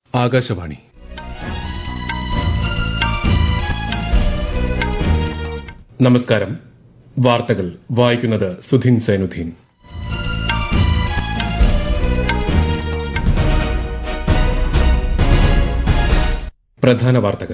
ആകാശവാണി നമസ്കാരം വാർത്തകൾ വായിക്കുന്നത് സുധിൻ സൈനുദ്ദീൻ പ്രധാന വാർത്തകൾ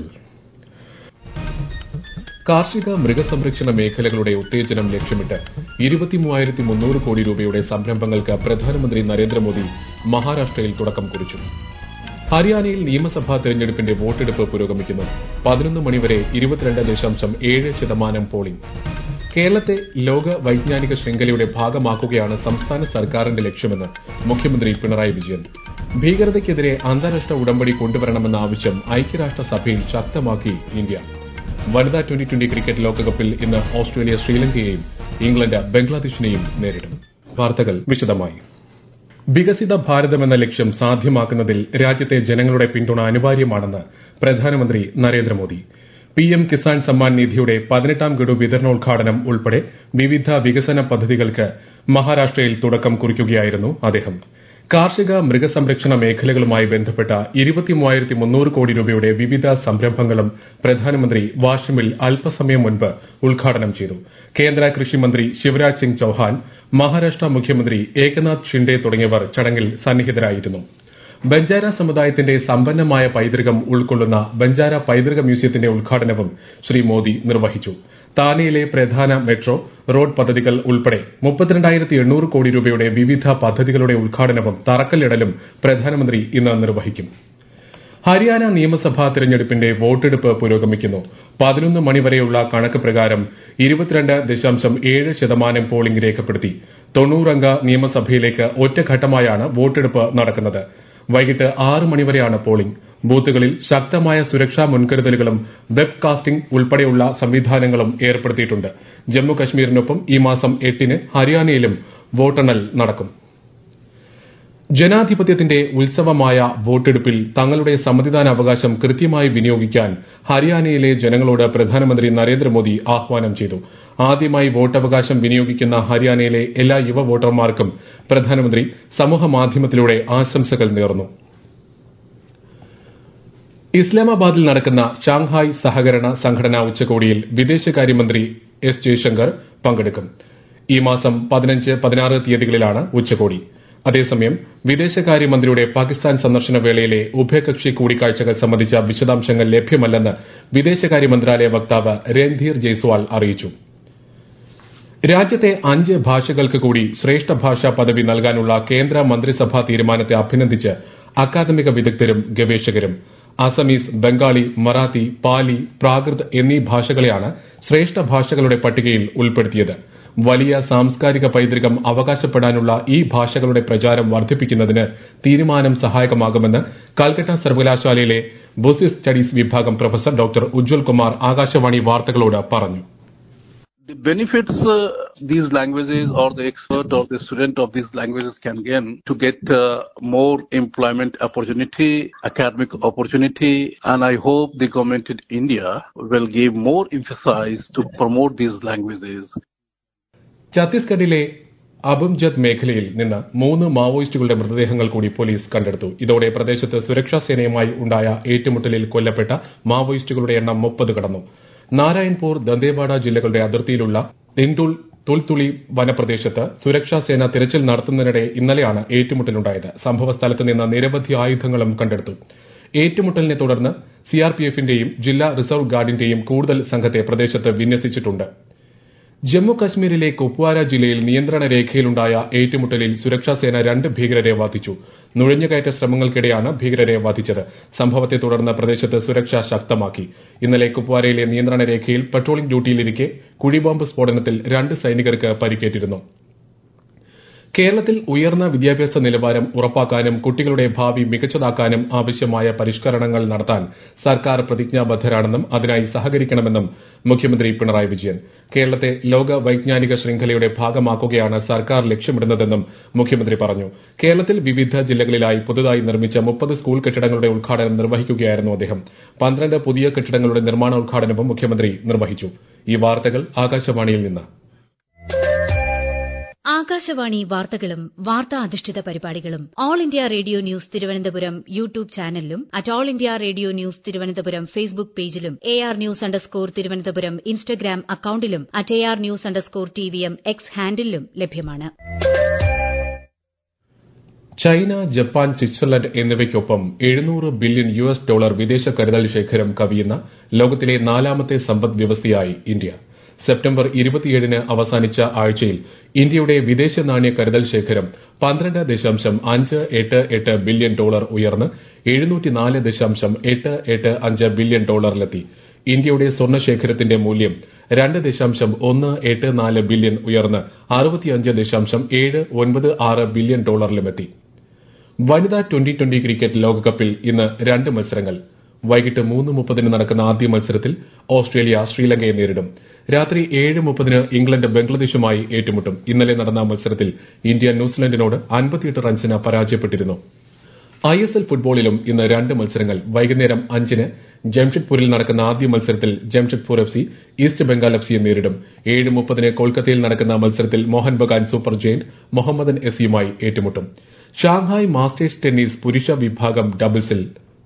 കാർഷിക മൃഗസംരക്ഷണ മേഖലകളുടെ ഉത്തേജനം ലക്ഷ്യമിട്ട് ഇരുപത്തിമൂവായിരത്തി മുന്നൂറ് കോടി രൂപയുടെ സംരംഭങ്ങൾക്ക് പ്രധാനമന്ത്രി നരേന്ദ്രമോദി മഹാരാഷ്ട്രയിൽ തുടക്കം കുറിച്ചു ഹരിയാനയിൽ നിയമസഭാ തെരഞ്ഞെടുപ്പിന്റെ വോട്ടെടുപ്പ് പുരോഗമിക്കുന്നു പതിനൊന്ന് മണിവരെ ഇരുപത്തിരണ്ട് ദശാംശം ഏഴ് ശതമാനം പോളിംഗ് കേരളത്തെ ലോക വൈജ്ഞാനിക ശൃംഖലയുടെ ഭാഗമാക്കുകയാണ് സംസ്ഥാന സർക്കാരിന്റെ ലക്ഷ്യമെന്ന് മുഖ്യമന്ത്രി പിണറായി വിജയൻ ഭീകരതയ്ക്കെതിരെ അന്താരാഷ്ട്ര ഉടമ്പടി കൊണ്ടുവരണമെന്ന ആവശ്യം ഐക്യരാഷ്ട്രസഭയിൽ ശക്തമാക്കി ഇന്ത്യ വനിതാ ട്വന്റി ട്വന്റി ക്രിക്കറ്റ് ലോകകപ്പിൽ ഇന്ന് ഓസ്ട്രേലിയ ശ്രീലങ്കയെയും ഇംഗ്ലണ്ട് ബംഗ്ലാദേശിനെയും നേരിടും വാർത്തകൾ വിശദമായി വികസിത ഭാരതം എന്ന ലക്ഷ്യം സാധ്യമാക്കുന്നതിൽ രാജ്യത്തെ ജനങ്ങളുടെ പിന്തുണ അനിവാര്യമാണെന്ന് പ്രധാനമന്ത്രി നരേന്ദ്രമോദി പിഎം കിസാൻ സമ്മാൻ നിധിയുടെ പതിനെട്ടാം ഗഡു വിതരണോദ്ഘാടനം ഉൾപ്പെടെ വിവിധ വികസന പദ്ധതികൾക്ക് മഹാരാഷ്ട്രയിൽ തുടക്കം കുറിക്കുകയായിരുന്നു അദ്ദേഹം കാർഷിക മൃഗസംരക്ഷണ മേഖലകളുമായി ബന്ധപ്പെട്ട ഇരുപത്തിമൂവായിരത്തി മുന്നൂറ് കോടി രൂപയുടെ വിവിധ സംരംഭങ്ങളും പ്രധാനമന്ത്രി വാഷിമിൽ അല്പസമയം മുൻപ് ഉദ്ഘാടനം ചെയ്തു കേന്ദ്ര കൃഷിമന്ത്രി ശിവരാജ് സിംഗ് ചൌഹാൻ മഹാരാഷ്ട്ര മുഖ്യമന്ത്രി ഏകനാഥ് ഷിൻഡെ തുടങ്ങിയവർ ചടങ്ങിൽ സന്നിഹിതരായിരുന്നു ബഞ്ചാര സമുദായത്തിന്റെ സമ്പന്നമായ പൈതൃകം ഉൾക്കൊള്ളുന്ന ബഞ്ചാര പൈതൃക മ്യൂസിയത്തിന്റെ ഉദ്ഘാടനവും ശ്രീ മോദി നിർവഹിച്ചു താനെയിലെ പ്രധാന മെട്രോ റോഡ് പദ്ധതികൾ ഉൾപ്പെടെ മുപ്പത്തിരണ്ടായിരത്തി എണ്ണൂറ് കോടി രൂപയുടെ വിവിധ പദ്ധതികളുടെ ഉദ്ഘാടനവും തറക്കല്ലിടലും പ്രധാനമന്ത്രി ഇന്ന് നിർവഹിക്കും ഹരിയാന നിയമസഭാ തെരഞ്ഞെടുപ്പിന്റെ വോട്ടെടുപ്പ് പുരോഗമിക്കുന്നു പതിനൊന്ന് മണിവരെയുള്ള കണക്ക് പ്രകാരം ഇരുപത്തിരണ്ട് ദശാംശം ഏഴ് ശതമാനം പോളിംഗ് രേഖപ്പെടുത്തി തൊണ്ണൂറംഗ നിയമസഭയിലേക്ക് ഒറ്റഘട്ടമായാണ് വോട്ടെടുപ്പ് നടക്കുന്നത് വൈകിട്ട് ആറ് മണിവരെയാണ് പോളിംഗ് ബൂത്തുകളിൽ ശക്തമായ സുരക്ഷാ മുൻകരുതലുകളും വെബ് കാസ്റ്റിംഗ് ഉൾപ്പെടെയുള്ള സംവിധാനങ്ങളും ഏർപ്പെടുത്തിയിട്ടുണ്ട് ജമ്മു കശ്മീരിനൊപ്പം ഈ മാസം എട്ടിന് ഹരിയാനയിലും വോട്ടെണ്ണൽ നടക്കും ജനാധിപത്യത്തിന്റെ ഉത്സവമായ വോട്ടെടുപ്പിൽ തങ്ങളുടെ സമ്മതിദാനാവകാശം കൃത്യമായി വിനിയോഗിക്കാൻ ഹരിയാനയിലെ ജനങ്ങളോട് പ്രധാനമന്ത്രി നരേന്ദ്രമോദി ആഹ്വാനം ചെയ്തു ആദ്യമായി വോട്ടവകാശം വിനിയോഗിക്കുന്ന ഹരിയാനയിലെ എല്ലാ യുവ വോട്ടർമാർക്കും പ്രധാനമന്ത്രി സമൂഹമാധ്യമത്തിലൂടെ ആശംസകൾ നേർന്നു ഇസ്ലാമാബാദിൽ നടക്കുന്ന ഷാങ്ഹായ് സഹകരണ സംഘടനാ ഉച്ചകോടിയിൽ വിദേശകാര്യമന്ത്രി എസ് ജയശങ്കർ പങ്കെടുക്കും ഈ മാസം പതിനഞ്ച് പതിനാറ് തീയതികളിലാണ് ഉച്ചകോടി അതേസമയം വിദേശകാര്യമന്ത്രിയുടെ പാകിസ്ഥാൻ സന്ദർശന വേളയിലെ ഉഭയകക്ഷി കൂടിക്കാഴ്ചകൾ സംബന്ധിച്ച വിശദാംശങ്ങൾ ലഭ്യമല്ലെന്ന് വിദേശകാര്യ മന്ത്രാലയ വക്താവ് രൺധീർ ജയ്സ്വാൾ അറിയിച്ചു രാജ്യത്തെ അഞ്ച് ഭാഷകൾക്ക് കൂടി ശ്രേഷ്ഠ ഭാഷാ പദവി നൽകാനുള്ള കേന്ദ്ര മന്ത്രിസഭാ തീരുമാനത്തെ അഭിനന്ദിച്ച് അക്കാദമിക വിദഗ്ധരും ഗവേഷകരും അസമീസ് ബംഗാളി മറാത്തി പാലി പ്രാകൃത് എന്നീ ഭാഷകളെയാണ് ശ്രേഷ്ഠ ഭാഷകളുടെ പട്ടികയിൽ ഉൾപ്പെടുത്തിയത് വലിയ സാംസ്കാരിക പൈതൃകം അവകാശപ്പെടാനുള്ള ഈ ഭാഷകളുടെ പ്രചാരം വർദ്ധിപ്പിക്കുന്നതിന് തീരുമാനം സഹായകമാകുമെന്ന് കാൽക്കട്ട സർവകലാശാലയിലെ ബുസിസ് സ്റ്റഡീസ് വിഭാഗം പ്രൊഫസർ ഡോക്ടർ ഉജ്വൽ കുമാർ ആകാശവാണി വാർത്തകളോട് പറഞ്ഞു The benefits uh, these languages or the expert or the student of these languages can gain to get uh, more employment opportunity, academic opportunity, and I hope the government in India will give more emphasis to promote these languages. ഛത്തീസ്ഗഡിലെ അബുംജദ് മേഖലയിൽ നിന്ന് മൂന്ന് മാവോയിസ്റ്റുകളുടെ മൃതദേഹങ്ങൾ കൂടി police കണ്ടെടുത്തു ഇതോടെ പ്രദേശത്ത് സുരക്ഷാ സേനയുമായി ഉണ്ടായ ഏറ്റുമുട്ടലിൽ കൊല്ലപ്പെട്ട മാവോയിസ്റ്റുകളുടെ എണ്ണം മുപ്പത് കടന്നു നാരായൺപൂർ ദന്തേവാഡ ജില്ലകളുടെ അതിർത്തിയിലുള്ള ദിൻഡുൾ തുൽത്തുളി വനപ്രദേശത്ത് സുരക്ഷാ സേന തിരച്ചിൽ നടത്തുന്നതിനിടെ ഇന്നലെയാണ് ഏറ്റുമുട്ടലുണ്ടായത് സംഭവ സ്ഥലത്ത് നിന്ന് നിരവധി ആയുധങ്ങളും കണ്ടെടുത്തു ഏറ്റുമുട്ടലിനെ തുടർന്ന് സിആർപിഎഫിന്റെയും ജില്ലാ റിസർവ് ഗാർഡിന്റെയും കൂടുതൽ സംഘത്തെ പ്രദേശത്ത് വിന്യസിച്ചിട്ടുണ്ട് ജമ്മു കശ്മീരിലെ കുപ്വാര ജില്ലയിൽ നിയന്ത്രണ രേഖയിലുണ്ടായ ഏറ്റുമുട്ടലിൽ സുരക്ഷാസേന രണ്ട് ഭീകരരെ വധിച്ചു നുഴഞ്ഞുകയറ്റ ശ്രമങ്ങൾക്കിടെയാണ് ഭീകരരെ വധിച്ചത് സംഭവത്തെ തുടർന്ന് പ്രദേശത്ത് സുരക്ഷ ശക്തമാക്കി ഇന്നലെ കുപ്വാരയിലെ നിയന്ത്രണ രേഖയിൽ പട്രോളിംഗ് ഡ്യൂട്ടിയിലിരിക്കെ കുഴിബോംബ് സ്ഫോടനത്തിൽ രണ്ട് സൈനികർക്ക് പരിക്കേറ്റിരുന്നു കേരളത്തിൽ ഉയർന്ന വിദ്യാഭ്യാസ നിലവാരം ഉറപ്പാക്കാനും കുട്ടികളുടെ ഭാവി മികച്ചതാക്കാനും ആവശ്യമായ പരിഷ്കരണങ്ങൾ നടത്താൻ സർക്കാർ പ്രതിജ്ഞാബദ്ധരാണെന്നും അതിനായി സഹകരിക്കണമെന്നും മുഖ്യമന്ത്രി പിണറായി വിജയൻ കേരളത്തെ ലോക വൈജ്ഞാനിക ശൃംഖലയുടെ ഭാഗമാക്കുകയാണ് സർക്കാർ ലക്ഷ്യമിടുന്നതെന്നും മുഖ്യമന്ത്രി പറഞ്ഞു കേരളത്തിൽ വിവിധ ജില്ലകളിലായി പുതുതായി നിർമ്മിച്ച മുപ്പത് സ്കൂൾ കെട്ടിടങ്ങളുടെ ഉദ്ഘാടനം നിർവഹിക്കുകയായിരുന്നു അദ്ദേഹം പന്ത്രണ്ട് പുതിയ കെട്ടിടങ്ങളുടെ നിർമ്മാണോദ്ഘാടനവും മുഖ്യമന്ത്രി നിർവഹിച്ചു ഈ വാർത്തകൾ ആകാശവാണിയിൽ നിന്ന് ആകാശവാണി വാർത്തകളും വാർത്താ അധിഷ്ഠിത പരിപാടികളും all India radio news Thiruvananthapuram YouTube ചാനലിലും at all India radio news Thiruvananthapuram Facebook പേജിലും A R news underscore Thiruvananthapuram Instagram അക്കൌണ്ടിലും at A R news underscore T V M X ഹാൻഡിലും ലഭ്യമാണ് ചൈന ജപ്പാൻ സ്വിറ്റ്സർലൻഡ് എന്നിവയ്ക്കൊപ്പം എഴുന്നൂറ് ബില്യൺ യു എസ് ഡോളർ വിദേശ കരുതൽ ശേഖരം കവിയുന്ന ലോകത്തിലെ നാലാമത്തെ സമ്പദ് വ്യവസ്ഥയായി ഇന്ത്യ സെപ്റ്റംബർ ഇരുപത്തിയേഴിന് അവസാനിച്ച ആഴ്ചയിൽ ഇന്ത്യയുടെ വിദേശ നാണ്യ കരുതൽ ശേഖരം പന്ത്രണ്ട് ദശാംശം അഞ്ച് എട്ട് എട്ട് ബില്യൺ ഡോളർ ഉയർന്ന് എഴുന്നൂറ്റിനാല് ദശാംശം എട്ട് എട്ട് അഞ്ച് ബില്യൺ ഡോളറിലെത്തി ഇന്ത്യയുടെ സ്വർണ്ണ ശേഖരത്തിന്റെ മൂല്യം രണ്ട് ദശാംശം ഒന്ന് എട്ട് നാല് ബില്യൺ ഉയർന്ന് അറുപത്തിയഞ്ച് ദശാംശം ഏഴ് ഒൻപത് ആറ് ബില്യൺ ഡോളറിലുമെത്തി വനിതാ ട്വന്റി ട്വന്റി ക്രിക്കറ്റ് ലോകകപ്പിൽ ഇന്ന് രണ്ട് മത്സരങ്ങൾ വൈകിട്ട് മൂന്ന് മുപ്പതിന് നടക്കുന്ന ആദ്യ മത്സരത്തിൽ ഓസ്ട്രേലിയ ശ്രീലങ്കയെ നേരിടും രാത്രി ഏഴ് മുപ്പതിന് ഇംഗ്ലണ്ട് ബംഗ്ലാദേശുമായി ഏറ്റുമുട്ടും ഇന്നലെ നടന്ന മത്സരത്തിൽ ഇന്ത്യ ന്യൂസിലൻഡിനോട് അൻപത്തിയെട്ട് റൺസിന് പരാജയപ്പെട്ടിരുന്നു ഐ എസ് എൽ ഫുട്ബോളിലും ഇന്ന് രണ്ട് മത്സരങ്ങൾ വൈകുന്നേരം അഞ്ചിന് ജംഷഡ്പൂരിൽ നടക്കുന്ന ആദ്യ മത്സരത്തിൽ Jamshedpur F C East Bengal F സിയെ നേരിടും ഏഴ് മുപ്പതിന് കൊൽക്കത്തയിൽ നടക്കുന്ന മത്സരത്തിൽ Mohun Bagan super giant Mohammedan S സിയുമായി ഏറ്റുമുട്ടും ഷാങ്ഹായ് മാസ്റ്റേഴ്സ് ടെന്നീസ് പുരുഷ വിഭാഗം ഡബിൾസിൽ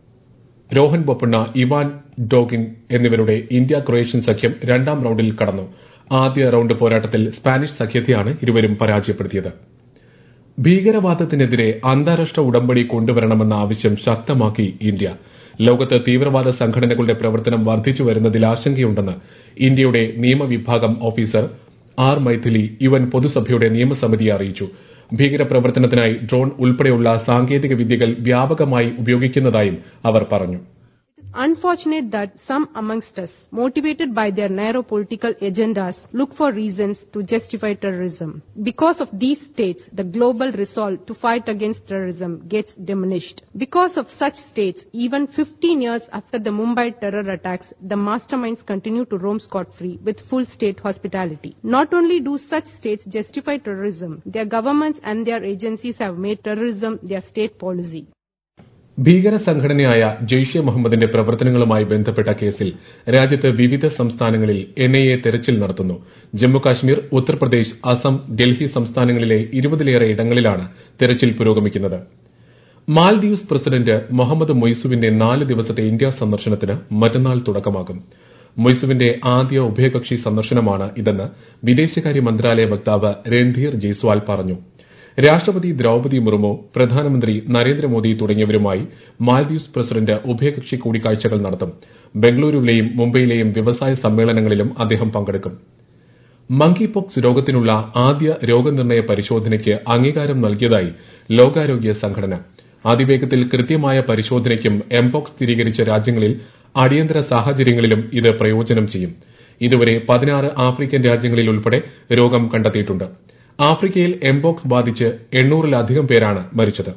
രോഹൻ ബൊപ്പണ്ണ ഇവാൻ ഡോഗിൻ എന്നിവരുടെ ഇന്ത്യ ക്രൊയേഷ്യൻ സഖ്യം രണ്ടാം റൌണ്ടിൽ കടന്നു ആദ്യ റൌണ്ട് പോരാട്ടത്തിൽ സ്പാനിഷ് സഖ്യത്തെയാണ് ഇരുവരും പരാജയപ്പെടുത്തിയത് ഭീകരവാദത്തിനെതിരെ അന്താരാഷ്ട്ര ഉടമ്പടി കൊണ്ടുവരണമെന്ന ആവശ്യം ശക്തമാക്കി ഇന്ത്യ ലോകത്ത് തീവ്രവാദ സംഘടനകളുടെ പ്രവർത്തനം വർദ്ധിച്ചു വരുന്നതിൽ ആശങ്കയുണ്ടെന്ന് ഇന്ത്യയുടെ നിയമവിഭാഗം ഓഫീസർ ആർ മൈഥിലി യുഎൻ പൊതുസഭയുടെ നിയമസമിതിയെ അറിയിച്ചു ഭീകരപ്രവർത്തനത്തിനായി ഡ്രോൺ ഉൾപ്പെടെയുള്ള സാങ്കേതിക വിദ്യകൾ വ്യാപകമായി ഉപയോഗിക്കുന്നതായും അവർ പറഞ്ഞു unfortunate that some amongst us, motivated by their narrow political agendas, look for reasons to justify terrorism. Because of these states, the global resolve to fight against terrorism gets diminished. Because of such states, even 15 years after the Mumbai terror attacks, the masterminds continue to roam scot-free with full state hospitality. Not only do such states justify terrorism, their governments and their agencies have made terrorism their state policy. ഭീകര സംഘടനയായ ജെയ്ഷെ മുഹമ്മദിന്റെ പ്രവർത്തനങ്ങളുമായി ബന്ധപ്പെട്ട കേസിൽ രാജ്യത്ത് വിവിധ സംസ്ഥാനങ്ങളിൽ NIA തെരച്ചിൽ നടത്തുന്നു ജമ്മുകാശ്മീർ ഉത്തർപ്രദേശ് അസം ഡൽഹി സംസ്ഥാനങ്ങളിലെ ഇരുപതിലേറെ ഇടങ്ങളിലാണ് തെരച്ചിൽ പുരോഗമിക്കുന്നത് മാൽദീവ്സ് പ്രസിഡന്റ് മുഹമ്മദ് മൊയ്സുവിന്റെ നാല് ദിവസത്തെ ഇന്ത്യ സന്ദർശനത്തിന് മറ്റന്നാൾ തുടക്കമാകും മൊയ്സുവിന്റെ ആദ്യ ഉഭയകക്ഷി സന്ദർശനമാണ് ഇതെന്ന് വിദേശകാര്യ മന്ത്രാലയ വക്താവ് രൺധീർ ജയ്സ്വാൾ പറഞ്ഞു രാഷ്ട്രപതി ദ്രൌപതി മുർമു പ്രധാനമന്ത്രി നരേന്ദ്രമോദി തുടങ്ങിയവരുമായി മാൽദീവ്സ് പ്രസിഡന്റ് ഉഭയകക്ഷി കൂടിക്കാഴ്ചകൾ നടത്തും ബംഗളൂരുവിലെയും മുംബൈയിലെയും വ്യവസായ സമ്മേളനങ്ങളിലും അദ്ദേഹം പങ്കെടുക്കും മങ്കി പോക്സ് രോഗത്തിനുള്ള ആദ്യ രോഗനിർണയ പരിശോധനയ്ക്ക് അംഗീകാരം നൽകിയതായി ലോകാരോഗ്യ സംഘടന അതിവേഗത്തിൽ കൃത്യമായ പരിശോധനയ്ക്കും എംപോക്സ് സ്ഥിരീകരിച്ച രാജ്യങ്ങളിൽ അടിയന്തര സാഹചര്യങ്ങളിലും ഇത് പ്രയോജനം ചെയ്യും ഇതുവരെ പതിനാറ് ആഫ്രിക്കൻ രാജ്യങ്ങളിൽ ഉൾപ്പെടെ രോഗം കണ്ടെത്തിയിട്ടുണ്ട് ആഫ്രിക്കയിൽ എംപോക്സ് ബാധിച്ച് എണ്ണൂറിലധികം പേരാണ് മരിച്ചത്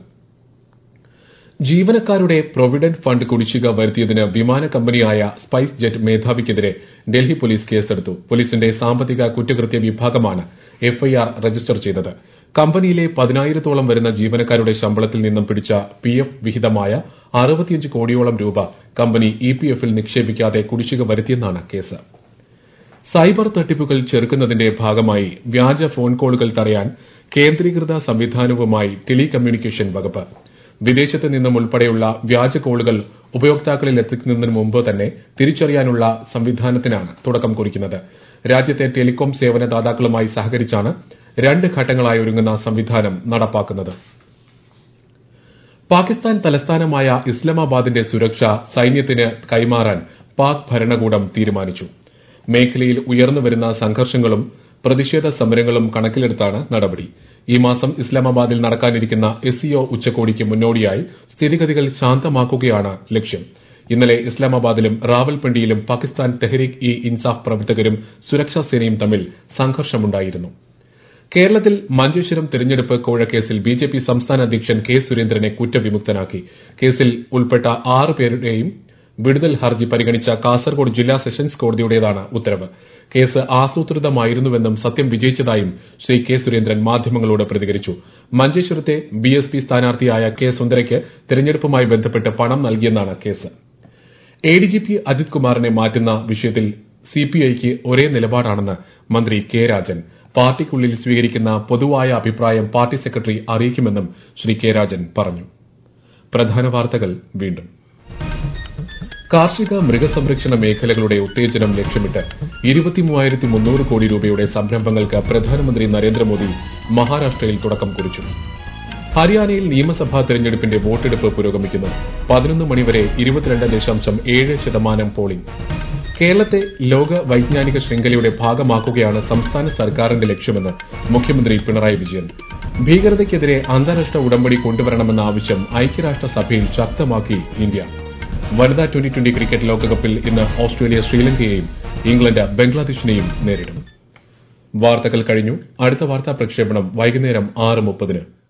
ജീവനക്കാരുടെ പ്രൊവിഡന്റ് ഫണ്ട് കുടിശ്ശിക വരുത്തിയതിന് വിമാന കമ്പനിയായ സ്പൈസ് ജെറ്റ് മേധാവിക്കെതിരെ ഡൽഹി പോലീസ് കേസെടുത്തു പോലീസിന്റെ സാമ്പത്തിക കുറ്റകൃത്യ വിഭാഗമാണ് എഫ്ഐആർ രജിസ്റ്റർ ചെയ്തത് കമ്പനിയിലെ പതിനായിരത്തോളം വരുന്ന ജീവനക്കാരുടെ ശമ്പളത്തിൽ നിന്നും പിടിച്ച പിഎഫ് വിഹിതമായ അറുപത്തിയഞ്ച് കോടിയോളം രൂപ കമ്പനി ഇപിഎഫിൽ നിക്ഷേപിക്കാതെ കുടിശ്ശിക വരുത്തിയെന്നാണ് കേസ് സൈബർ തട്ടിപ്പുകൾ ചെറുക്കുന്നതിന്റെ ഭാഗമായി വ്യാജ ഫോൺ കോളുകൾ തടയാൻ കേന്ദ്രീകൃത സംവിധാനവുമായി ടെലികമ്മ്യൂണിക്കേഷൻ വകുപ്പ് വിദേശത്ത് നിന്നും ഉൾപ്പെടെയുള്ള വ്യാജ കോളുകൾ ഉപയോക്താക്കളിൽ എത്തിക്കുന്നതിന് മുമ്പ് തന്നെ തിരിച്ചറിയാനുള്ള സംവിധാനത്തിനാണ് തുടക്കം കുറിക്കുന്നത് രാജ്യത്തെ ടെലികോം സേവന ദാതാക്കളുമായി സഹകരിച്ചാണ് രണ്ട് ഘട്ടങ്ങളായി ഒരുങ്ങുന്ന സംവിധാനം നടപ്പാക്കുന്നത് പാകിസ്ഥാൻ തലസ്ഥാനമായ ഇസ്ലാമാബാദിന്റെ സുരക്ഷ സൈന്യത്തിന് കൈമാറാൻ പാക് ഭരണകൂടം തീരുമാനിച്ചു മേഖലയിൽ ഉയർന്നുവരുന്ന സംഘർഷങ്ങളും പ്രതിഷേധ സമരങ്ങളും കണക്കിലെടുത്താണ് നടപടി ഈ മാസം ഇസ്ലാമാബാദിൽ നടക്കാനിരിക്കുന്ന എസ്സിഒ ഉച്ചകോടിക്ക് മുന്നോടിയായി സ്ഥിതിഗതികൾ ശാന്തമാക്കുകയാണ് ലക്ഷ്യം ഇന്നലെ ഇസ്ലാമാബാദിലും റാവൽപിണ്ടിയിലും പാകിസ്ഥാൻ തെഹ്രീക് ഇ ഇൻസാഫ് പ്രവർത്തകരും സുരക്ഷാ സേനയും തമ്മിൽ സംഘർഷമുണ്ടായിരുന്നു കേരളത്തിൽ മഞ്ചേശ്വരം തെരഞ്ഞെടുപ്പ് കോഴക്കേസിൽ ബിജെപി സംസ്ഥാന അധ്യക്ഷൻ കെ സുരേന്ദ്രനെ കുറ്റവിമുക്തനാക്കി കേസിൽ ഉൾപ്പെട്ട ആറ് പേരുടെയും വിടുതൽ ഹർജി പരിഗണിച്ച കാസർഗോഡ് ജില്ലാ സെഷൻസ് കോടതിയുടേതാണ് ഉത്തരവ് കേസ് ആസൂത്രിതമായിരുന്നുവെന്നും സത്യം വിജയിച്ചതായും ശ്രീ കെ സുരേന്ദ്രൻ മാധ്യമങ്ങളോട് പ്രതികരിച്ചു മഞ്ചേശ്വരത്തെ ബിഎസ്പി സ്ഥാനാർത്ഥിയായ കെ സുന്ദരയ്ക്ക് തെരഞ്ഞെടുപ്പുമായി ബന്ധപ്പെട്ട് പണം നൽകിയെന്നാണ് കേസ് എഡിജിപി അജിത് കുമാറിനെ മാറ്റുന്ന വിഷയത്തിൽ സിപിഐക്ക് ഒരേ നിലപാടാണെന്ന് മന്ത്രി കെ രാജൻ പാർട്ടിക്കുള്ളിൽ സ്വീകരിക്കുന്ന പൊതുവായ അഭിപ്രായം പാർട്ടി സെക്രട്ടറി അറിയിക്കുമെന്നും ശ്രീ കെ രാജൻ പറഞ്ഞു പ്രധാന വാർത്തകൾ വീണ്ടും കാർഷിക മൃഗസംരക്ഷണ മേഖലകളുടെ ഉത്തേജനം ലക്ഷ്യമിട്ട് ഇരുപത്തിമൂവായിരത്തി മുന്നൂറ് കോടി രൂപയുടെ സംരംഭങ്ങൾക്ക് പ്രധാനമന്ത്രി നരേന്ദ്രമോദി മഹാരാഷ്ട്രയിൽ തുടക്കം കുറിച്ചു ഹരിയാനയിൽ നിയമസഭാ തെരഞ്ഞെടുപ്പിന്റെ വോട്ടെടുപ്പ് പുരോഗമിക്കുന്നു പതിനൊന്ന് മണിവരെ ഇരുപത്തിരണ്ട് ദശാംശം ഏഴ് ശതമാനം പോളിംഗ് കേരളത്തെ ലോക വൈജ്ഞാനിക ശൃംഖലയുടെ ഭാഗമാക്കുകയാണ് സംസ്ഥാന സർക്കാരിന്റെ ലക്ഷ്യമെന്ന് മുഖ്യമന്ത്രി പിണറായി വിജയൻ ഭീകരതയ്ക്കെതിരെ അന്താരാഷ്ട്ര ഉടമ്പടി കൊണ്ടുവരണമെന്ന ആവശ്യം ഐക്യരാഷ്ട്രസഭയിൽ ശക്തമാക്കി ഇന്ത്യ വനിതാ ട്വന്റി ട്വന്റി ക്രിക്കറ്റ് ലോകകപ്പിൽ ഇന്ന് ഓസ്ട്രേലിയ ശ്രീലങ്കയെയും ഇംഗ്ലണ്ട് ബംഗ്ലാദേശിനെയും നേരിടും വാർത്തകൾ കഴിഞ്ഞു അടുത്ത വാർത്താ പ്രക്ഷേപണം വൈകുന്നേരം ആറ് മുപ്പതിന്